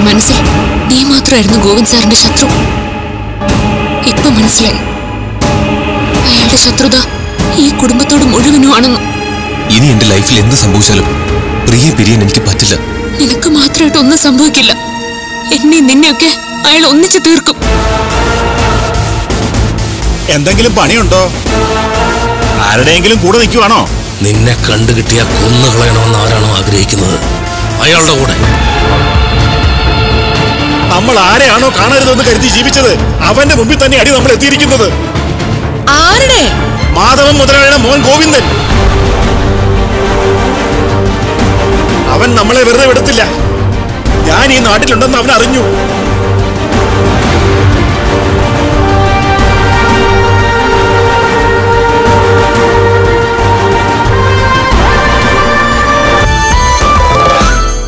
മനസ്സിൽ നീ മാത്രമായിരുന്നു ഗോവിന്ദ് സാറിന്റെ ശത്രു ഇപ്പൊ മനസ്സിലായി അയാളുടെ ശത്രുത ഈ കുടുംബത്തോട് മുഴുവനുമാണെന്ന് ഇനി എന്റെ ലൈഫിൽ എന്ത് സംഭവിച്ചാലും പ്രിയെ പിരിയാൻ എനിക്ക് പറ്റില്ല നിനക്ക് മാത്രമായിട്ട് ഒന്നും സംഭവിക്കില്ല എന്നെ നിന്നെയൊക്കെ അയാൾ ഒന്നിച്ചു തീർക്കും എന്തെങ്കിലും പണിയുണ്ടോ ആരുടെയെങ്കിലും കൂടെ നിൽക്കുവാണോ നിന്നെ കണ്ടു കിട്ടിയ കൊന്നുകളയണമെന്ന് ആരാണോ ആഗ്രഹിക്കുന്നത് അയാളുടെ കൂടെ നമ്മൾ ആരെയാണോ കാണരുതെന്ന് കരുതി ജീവിച്ചത് അവന്റെ മുമ്പിൽ തന്നെ അടി നമ്മൾ എത്തിയിരിക്കുന്നത് ആരുടെ മാധവൻ മുതലാളിയുടെ മോൻ ഗോവിന്ദൻ അവൻ നമ്മളെ വെറുതെ വിടത്തില്ല ഞാൻ ഈ നാട്ടിലുണ്ടെന്ന് അവൻ അറിഞ്ഞു